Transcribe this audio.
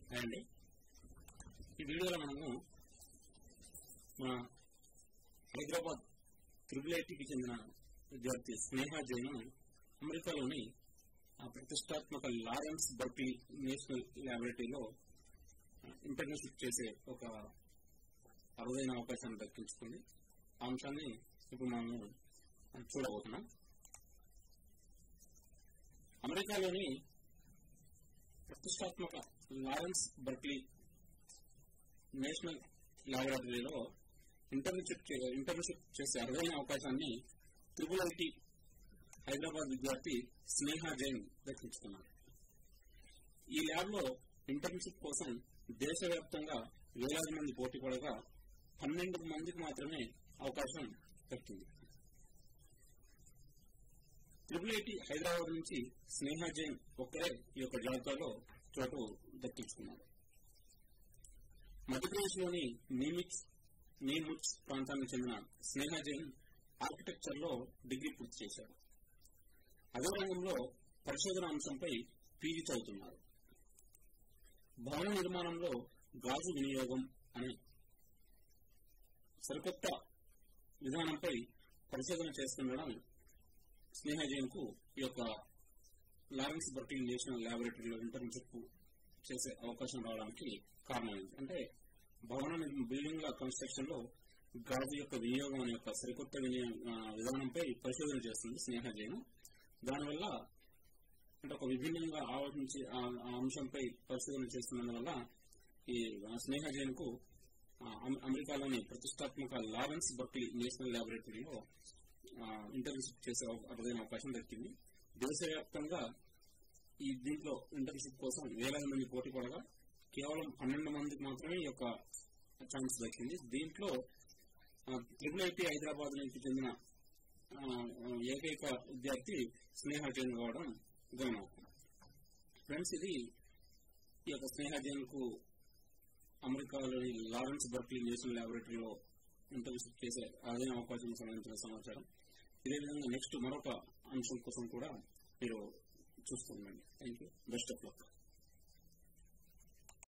అండి ఈ వీడియోలో మనము మన హైదరాబాద్ త్రిబుల్ ఐటీకి చెందిన విద్యార్థి స్నేహ జైన్ అమెరికాలోని ఆ ప్రతిష్టాత్మక లారెన్స్ బర్క్లీ నేషనల్ ల్యాబొరేటరీలో ఇంటర్న్షిప్ చేసే ఒక అరుదైన అవకాశాన్ని దక్కించుకుంది ఆ అంశాన్ని ఇప్పుడు మనము చూడబోతున్నాం అమెరికాలోని ప్రతిష్టాత్మక లారెన్స్ బర్క్లీ నేషనల్ ల్యాబొరేటరీలో ఇంటర్న్షిప్ చే- ఇంటర్న్షిప్ చేసే అరుదైన అవకాశాన్ని త్రిపుల్ ఐటీ హైదరాబాద్ విద్యార్థి స్నేహ జైన్ దక్కించుకున్నారు ఈ ల్యాబ్ లో ఇంటర్న్షిప్ కోసం దేశవ్యాప్తంగా వేలాది మంది పోటీ పడగా పన్నెండు మందికి మాత్రమే అవకాశం దక్కింది ట్రిపుల్ ఐటీ హైదరాబాద్ నుంచి స్నేహ జైన్ ఒక్కరే ఈ యొక్క జాబితాలో చోటు దక్కించుకున్నారు మధ్యప్రదేశ్ లోని నీమిక్స్ నీముచ్ ప్రాంతానికి చెందిన స్నేహ జైన్ ఆర్కిటెక్చర్ లో డిగ్రీ పూర్తి చేశారు అదే రంగంలో పరిశోధన అంశంపై పీజీ చదువుతున్నారు భవన నిర్మాణంలో గాజు వినియోగం అనే సరికొత్త విధానంపై పరిశోధన చేస్తుండడం స్నేహ జైన్ కు ఈ యొక్క లారెన్స్ బర్కింగ్ నేషనల్ ల్యాబొరేటరీలో ఇంటర్న్షిప్ చేసే అవకాశం రావడానికి కారణమైంది అంటే భవన నిర్మ- బిల్డింగ్ల కన్స్ట్రక్షన్ లో గాజు యొక్క వినియోగం అనే యొక్క సరికొత్త వినియోగ ఆ, విధానంపై పరిశోధన చేస్తుంది స్నేహ జైన్ దానివల్ల అంటే ఒక విభిన్నంగా ఆలోచించి ఆ ఆ అంశంపై పరిశోధన చేస్తున్నందువల్ల ఈ ఆ, స్నేహ జైన్ కు ఆ, అమె- అమెరికాలోని ప్రతిష్టాత్మక లారెన్స్ బర్క్లీ నేషనల్ ల్యాబొరేటరీలో ఇంటర్న్షిప్ చేసే అవ- అరుదైన అవకాశం దక్కింది దేశవ్యాప్తంగా ఈ దీంట్లో ఇంటర్న్షిప్ కోసం వేలాది మంది పోటీ పడగా కేవలం పన్నెండు మందికి మాత్రమే ఈ యొక్క ఛాన్స్ దక్కింది దీంట్లో ట్రిపుల్ ఐటీ హైదరాబాద్ నుంచి చెందిన ఆ, ఏకైక విద్యార్థి స్నేహ జైన్ కావడం గమనార్హం ఫ్రెండ్స్ ఇది ఈ యొక్క స్నేహ జైన్ కు అమెరికాలోని లారెన్స్ బర్క్లీ నేషనల్ ల్యాబొరేటరీలో ఇంటర్న్షిప్ చేసే అదే అవకాశం సంబంధించిన సమాచారం ఇదే విధంగా నెక్స్ట్ మరొక అంశం కోసం కూడా మీరు చూస్తుండండి thank you best of luck